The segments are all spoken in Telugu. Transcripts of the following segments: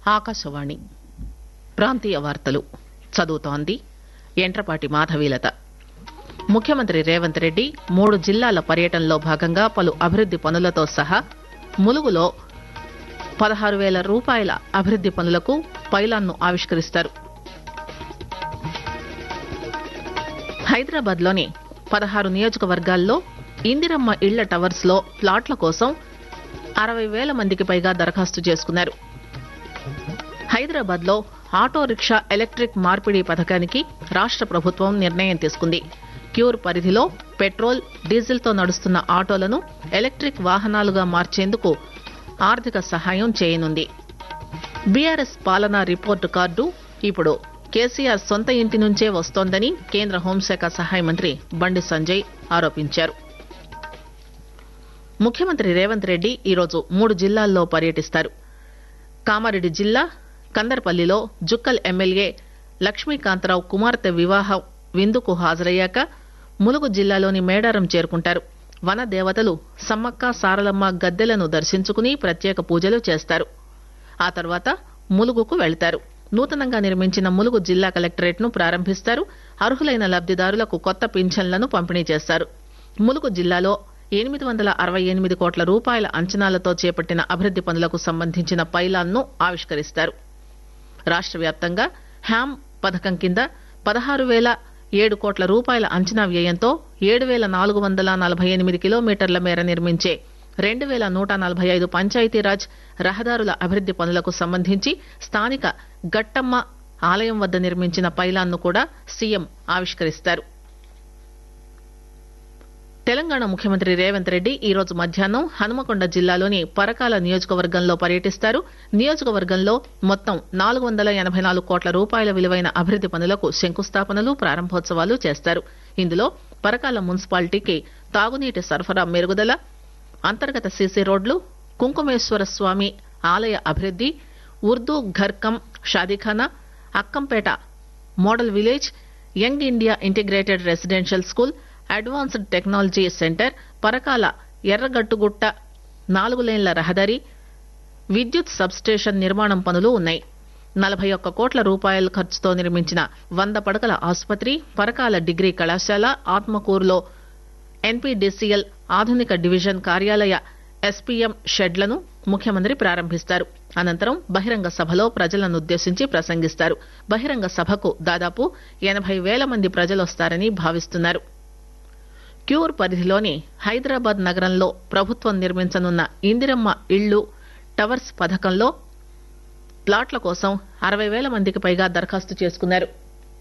ఆకాశవాణి ప్రాంతీయ వార్తలు చదువుతోంది ఎంట్రపాటి మాధవీలత ముఖ్యమంత్రి రేవంత్ రెడ్డి మూడు జిల్లాల పర్యటనలో భాగంగా పలు అభివృద్ది పనులతో సహా ములుగులో పదహారు పేల రూపాయల అభివృద్ది పనులకు పైలాన్ను ఆవిష్కరిస్తారు హైదరాబాద్ లోని పదహారు నియోజకవర్గాల్లో ఇందిరమ్మ ఇళ్ల టవర్స్ లో ప్లాట్ల కోసం అరవై పేల మందికి పైగా దరఖాస్తు చేసుకున్నారు హైదరాబాద్ లో ఆటో రిక్షా ఎలక్ట్రిక్ మార్పిడి పథకానికి రాష్ట ప్రభుత్వం నిర్ణయం తీసుకుంది క్యూర్ పరిధిలో పెట్రోల్ డీజిల్ తో నడుస్తున్న ఆటోలను ఎలక్ట్రిక్ వాహనాలుగా మార్చేందుకు ఆర్థిక సహాయం చేయనుంది బీఆర్ఎస్ పాలనా రిపోర్టు కార్డు ఇప్పుడు కేసీఆర్ సొంత ఇంటి నుంచే వస్తోందని కేంద్ర హోంశాఖ సహాయ మంత్రి బండి సంజయ్ ఆరోపించారు ముఖ్యమంత్రి రేవంత్ రెడ్డి ఈరోజు మూడు జిల్లాల్లో పర్యటిస్తారు కామారెడ్డి జిల్లా కందర్పల్లిలో జుక్కల్ ఎమ్మెల్యే లక్ష్మీకాంతరావు కుమార్తె వివాహ విందుకు హాజరయ్యాక ములుగు జిల్లాలోని మేడారం చేరుకుంటారు వన దేవతలు సమ్మక్క సారలమ్మ గద్దెలను దర్శించుకుని ప్రత్యేక పూజలు చేస్తారు ఆ తర్వాత ములుగుకు వెళ్తారు నూతనంగా నిర్మించిన ములుగు జిల్లా కలెక్టరేట్ ను ప్రారంభిస్తారు అర్హులైన లబ్దిదారులకు కొత్త పింఛన్లను పంపిణీ చేస్తారు ములుగు జిల్లాలో ఎనిమిది వందల అరవై ఎనిమిది కోట్ల రూపాయల అంచనాలతో చేపట్టిన అభివృద్ది పనులకు సంబంధించిన పైలాన్ ను ఆవిష్కరిస్తారు రాష్ట వ్యాప్తంగా హ్యామ్ పథకం కింద పదహారు పేల ఏడు కోట్ల రూపాయల అంచనా వ్యయంతో ఏడు పేల నాలుగు వందల నలభై ఎనిమిది కిలోమీటర్ల మేర నిర్మించే రెండు పేల నూట నలభై ఐదు పంచాయతీరాజ్ రహదారుల అభివృద్ది పనులకు సంబంధించి స్థానిక గట్టమ్మ ఆలయం వద్ద నిర్మించిన పైలాన్ ను కూడా సీఎం ఆవిష్కరిస్తారు తెలంగాణ ముఖ్యమంత్రి రేవంత్ రెడ్డి ఈ రోజు మధ్యాహ్నం హనుమకొండ జిల్లాలోని పరకాల నియోజకవర్గంలో పర్యటిస్తారు నియోజకవర్గంలో మొత్తం నాలుగు వందల ఎనబై నాలుగు కోట్ల రూపాయల విలువైన అభివృద్ది పనులకు శంకుస్థాపనలు ప్రారంభోత్సవాలు చేస్తారు ఇందులో పరకాల మున్సిపాలిటీకి తాగునీటి సరఫరా మెరుగుదల అంతర్గత సీసీ రోడ్లు కుంకుమేశ్వర స్వామి ఆలయ అభివృద్ది Urdu Ghar cum Shadikhana Akkampet model village young India integrated residential school advanced technology centre Parakala Erragattugutta నాలుగు లేన్ల రహదారి విద్యుత్ సబ్స్టేషన్ నిర్మాణం పనులు ఉన్నాయి నలభై ఒక్క కోట్ల రూపాయల ఖర్చుతో నిర్మించిన వంద పడకల ఆసుపత్రి పరకాల డిగ్రీ కళాశాల ఆత్మకూరులో ఎన్పీడీసీఎల్ ఆధునిక డివిజన్ కార్యాలయ ఎస్పీఎం షెడ్లను ముఖ్యమంత్రి ప్రారంభిస్తారు అనంతరం బహిరంగ సభలో ప్రజలనుద్దేశించి ప్రసంగిస్తారు బహిరంగ సభకు దాదాపు ఎనబై పేల మంది ప్రజలొస్తారని భావిస్తున్నారు క్యూర్ పరిధిలోని హైదరాబాద్ నగరంలో ప్రభుత్వం నిర్మించనున్న ఇందిరమ్మ ఇళ్లు టవర్స్ పథకంలో ప్లాట్ల కోసం అరవై పేల మందికి పైగా దరఖాస్తు చేసుకున్నారు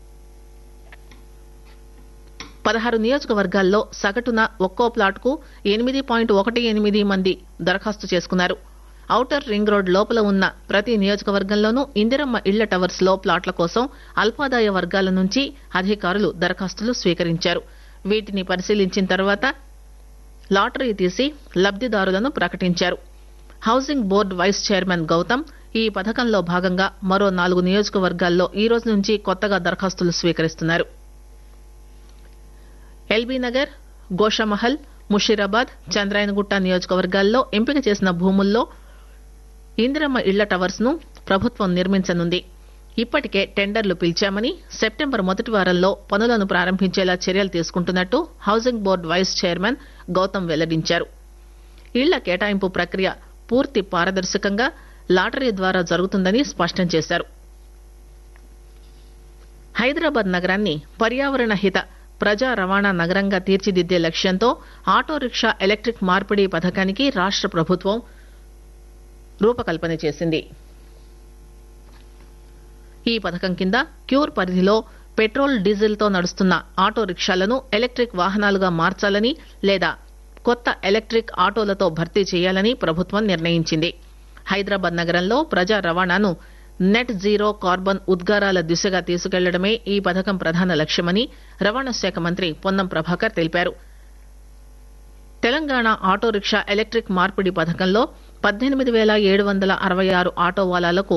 పదహారు నియోజకవర్గాల్లో సగటున ఒక్కో ప్లాట్ కు ఎనిమిది పాయింట్ ఒకటి ఎనిమిది మంది దరఖాస్తు చేసుకున్నారు ఔటర్ రింగ్ రోడ్ లోపల ఉన్న ప్రతి నియోజకవర్గంలోనూ ఇందిరమ్మ ఇళ్ల టవర్స్ లో ప్లాట్ల కోసం అల్పాదాయ వర్గాల నుంచి అధికారులు దరఖాస్తులు స్వీకరించారు వీటిని పరిశీలించిన తర్వాత లాటరీ తీసి లబ్దిదారులను ప్రకటించారు housing board vice chairman Gautam ఈ పథకంలో భాగంగా మరో నాలుగు నియోజకవర్గాల్లో ఈ రోజు నుంచి కొత్తగా దరఖాస్తులు స్వీకరిస్తున్నారు ఎల్బీ నగర్ గోషామహల్ ముషీరాబాద్ చంద్రాయనగుట్ట నియోజకవర్గాల్లో ఎంపిక చేసిన భూముల్లో ఇందిరమ్మ ఇళ్ల టవర్స్ ను ప్రభుత్వం నిర్మించనుంది ఇప్పటికే టెండర్లు పిలిచామని సెప్టెంబర్ మొదటి వారంలో పనులను ప్రారంభించేలా చర్యలు తీసుకుంటున్నట్టు housing board vice chairman Gautam వెల్లడించారు ఇళ్ల కేటాయింపు ప్రక్రియ పూర్తి పారదర్శకంగా లాటరీ ద్వారా జరుగుతుందని స్పష్టం చేశారు హైదరాబాద్ నగరాన్ని పర్యావరణ హిత ప్రజా రవాణా నగరంగా తీర్చిదిద్దే లక్ష్యంతో ఆటో రిక్షా ఎలక్ట్రిక్ మార్పిడి పథకానికి రాష్ట ప్రభుత్వం రూపకల్పన చేసింది ఈ పథకం కింద క్యూర్ పరిధిలో పెట్రోల్ డీజిల్ తో నడుస్తున్న ఆటో రిక్షాలను ఎలక్ట్రిక్ వాహనాలుగా మార్చాలని లేదా కొత్త ఎలక్ట్రిక్ ఆటోలతో భర్తీ చేయాలని ప్రభుత్వం నిర్ణయించింది హైదరాబాద్ నగరంలో ప్రజా రవాణాను నెట్ జీరో కార్బన్ ఉద్గారాల దిశగా తీసుకెళ్లడమే ఈ పథకం ప్రధాన లక్ష్యమని రవాణా శాఖ మంత్రి పొన్నం ప్రభాకర్ తెలిపారు తెలంగాణ ఆటో రిక్షా ఎలక్ట్రిక్ మార్పిడి పథకంలో పద్దెనిమిది పేల ఏడు వందల అరవై ఆరు ఆటో వాలాలకు